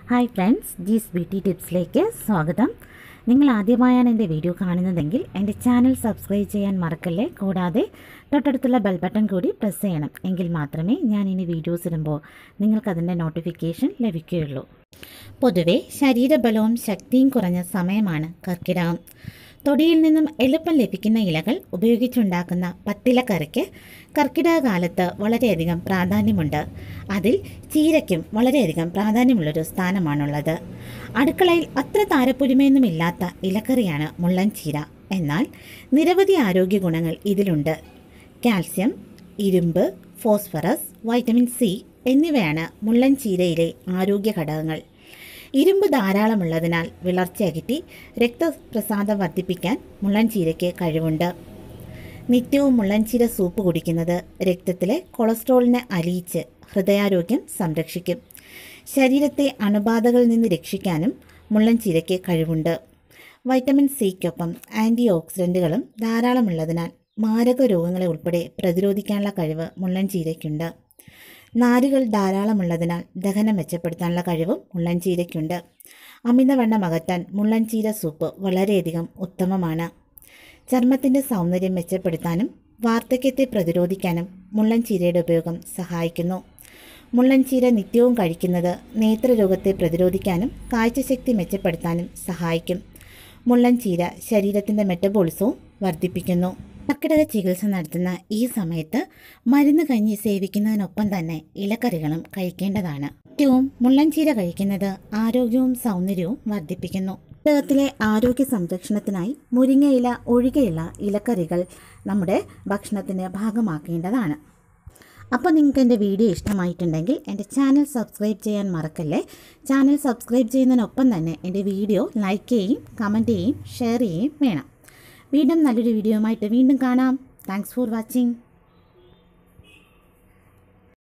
hi friends Jees beauty ടിപ്സിലേക്ക് സ്വാഗതം നിങ്ങൾ ആദ്യമായാണ് എൻ്റെ വീഡിയോ കാണുന്നതെങ്കിൽ എൻ്റെ ചാനൽ സബ്സ്ക്രൈബ് ചെയ്യാൻ മറക്കല്ലേ കൂടാതെ തൊട്ടടുത്തുള്ള ബെൽ ബട്ടൺ കൂടി പ്രസ് ചെയ്യണം എങ്കിൽ മാത്രമേ ഞാൻ ഇനി വീഡിയോസ് ഇടുമ്പോൾ നിങ്ങൾക്കതിൻ്റെ നോട്ടിഫിക്കേഷൻ ലഭിക്കുകയുള്ളൂ പൊതുവെ ശരീരബലവും ശക്തിയും കുറഞ്ഞ സമയമാണ് കർക്കിടകം തൊടിയിൽ നിന്നും എളുപ്പം ലഭിക്കുന്ന ഇലകൾ ഉപയോഗിച്ചുണ്ടാക്കുന്ന പത്തിലക്കറിക്ക് കർക്കിടക കാലത്ത് വളരെയധികം പ്രാധാന്യമുണ്ട് അതിൽ ചീരയ്ക്കും വളരെയധികം പ്രാധാന്യമുള്ളൊരു സ്ഥാനമാണുള്ളത് അടുക്കളയിൽ അത്ര താരപ്പൊലിമയൊന്നുമില്ലാത്ത ഇലക്കറിയാണ് മുള്ളൻ ചീര എന്നാൽ നിരവധി ആരോഗ്യ ഗുണങ്ങൾ ഇതിലുണ്ട് കാൽസ്യം ഇരുമ്പ് ഫോസ്ഫറസ് വൈറ്റമിൻ സി എന്നിവയാണ് മുള്ളൻ ചീരയിലെ ആരോഗ്യ ഘടകങ്ങൾ ഇരുമ്പ് ധാരാളമുള്ളതിനാൽ വിളർച്ച അകറ്റി രക്തപ്രസാദം വർദ്ധിപ്പിക്കാൻ മുള്ളൻചീരയ്ക്ക് കഴിവുണ്ട് നിത്യവും മുള്ളൻചീര സൂപ്പ് കുടിക്കുന്നത് രക്തത്തിലെ കൊളസ്ട്രോളിനെ അലിയിച്ച് ഹൃദയാരോഗ്യം സംരക്ഷിക്കും ശരീരത്തെ അണുബാധകളിൽ നിന്ന് രക്ഷിക്കാനും മുള്ളൻചീരയ്ക്ക് കഴിവുണ്ട് വൈറ്റമിൻ സിക്കൊപ്പം ആൻറ്റി ഓക്സിഡൻറ്റുകളും ധാരാളമുള്ളതിനാൽ മാരക രോഗങ്ങളെ ഉൾപ്പെടെ പ്രതിരോധിക്കാനുള്ള കഴിവ് മുള്ളൻചീരയ്ക്കുണ്ട് നാരുകൾ ധാരാളമുള്ളതിനാൽ ദഹനം മെച്ചപ്പെടുത്താനുള്ള കഴിവും മുള്ളൻചീരയ്ക്കുണ്ട് അമിതവണ്ണം അകറ്റാൻ മുള്ളൻചീര സൂപ്പ് വളരെയധികം ഉത്തമമാണ് ചർമ്മത്തിൻ്റെ സൗന്ദര്യം മെച്ചപ്പെടുത്താനും വാർദ്ധക്യത്തെ പ്രതിരോധിക്കാനും മുള്ളൻചീരയുടെ ഉപയോഗം സഹായിക്കുന്നു മുള്ളൻചീര നിത്യവും കഴിക്കുന്നത് നേത്രരോഗത്തെ പ്രതിരോധിക്കാനും കാഴ്ചശക്തി മെച്ചപ്പെടുത്താനും സഹായിക്കും മുള്ളൻചീര ശരീരത്തിൻ്റെ മെറ്റബോളിസവും വർദ്ധിപ്പിക്കുന്നു കർക്കിടക ചികിത്സ നടത്തുന്ന ഈ സമയത്ത് മരുന്ന് കഞ്ഞി സേവിക്കുന്നതിനൊപ്പം തന്നെ ഇലക്കറികളും കഴിക്കേണ്ടതാണ് ഏറ്റവും മുള്ളൻചീര കഴിക്കുന്നത് ആരോഗ്യവും സൗന്ദര്യവും വർദ്ധിപ്പിക്കുന്നു കർക്കിടകത്തിലെ ആരോഗ്യ സംരക്ഷണത്തിനായി മുരിങ്ങയില ഒഴികെയുള്ള ഇലക്കറികൾ നമ്മുടെ ഭക്ഷണത്തിൻ്റെ ഭാഗമാക്കേണ്ടതാണ് അപ്പോൾ നിങ്ങൾക്ക് എൻ്റെ വീഡിയോ ഇഷ്ടമായിട്ടുണ്ടെങ്കിൽ എൻ്റെ ചാനൽ സബ്സ്ക്രൈബ് ചെയ്യാൻ മറക്കല്ലേ ചാനൽ സബ്സ്ക്രൈബ് ചെയ്യുന്നതിനൊപ്പം തന്നെ എൻ്റെ വീഡിയോ ലൈക്ക് ചെയ്യുകയും കമൻറ്റ് ചെയ്യുകയും ഷെയർ ചെയ്യുകയും വേണം വീണ്ടും നല്ലൊരു വീഡിയോയുമായിട്ട് വീണ്ടും കാണാം താങ്ക്സ് ഫോർ വാച്ചിങ്